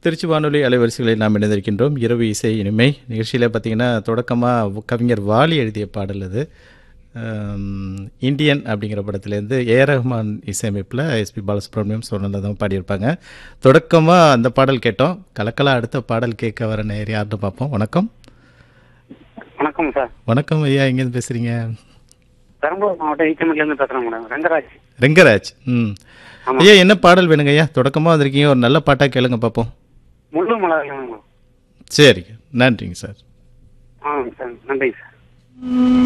திருச்சி வானொலி அலைவரிசைகளில் நாம் இணைந்திருக்கின்றோம் இரவு இசை இனிமை நிகழ்ச்சியில் பார்த்தீங்கன்னா தொடக்கமாக கவிஞர் வாலி எழுதிய பாடல் அது ஆம், இந்தியன் அப்படிங்கிற படத்துலேருந்து ஏ ரஹ்மான் இசையமைப்பில் எஸ்பி பாலசுப்ரமணியம் சொன்னதான் பாடியிருப்பாங்க தொடக்கமாக அந்த பாடல் கேட்டோம் கலக்கலா அடுத்த பாடல் கேட்க வர நேர் யார்னு பார்ப்போம் வணக்கம் வணக்கம் சார் வணக்கம் ஐயா எங்கேருந்து பேசுகிறீங்க பெரம்பலூர் மாவட்டம் ஈச்சமட்டிலேருந்து பேசுகிறேன் மேடம் ரங்கராஜ் ரெங்கராஜ் ம் ஆமா. ஐயா என்ன பாடல் வேணுங்க ஐயா தொடக்கமாக வந்திருக்கீங்க ஒரு நல்ல பாட்டாக கேளுங்க பார்ப்போம் முள்ளு மலர் சரிங்க நன்றிங்க சார் ஆ சார் நன்றி சார்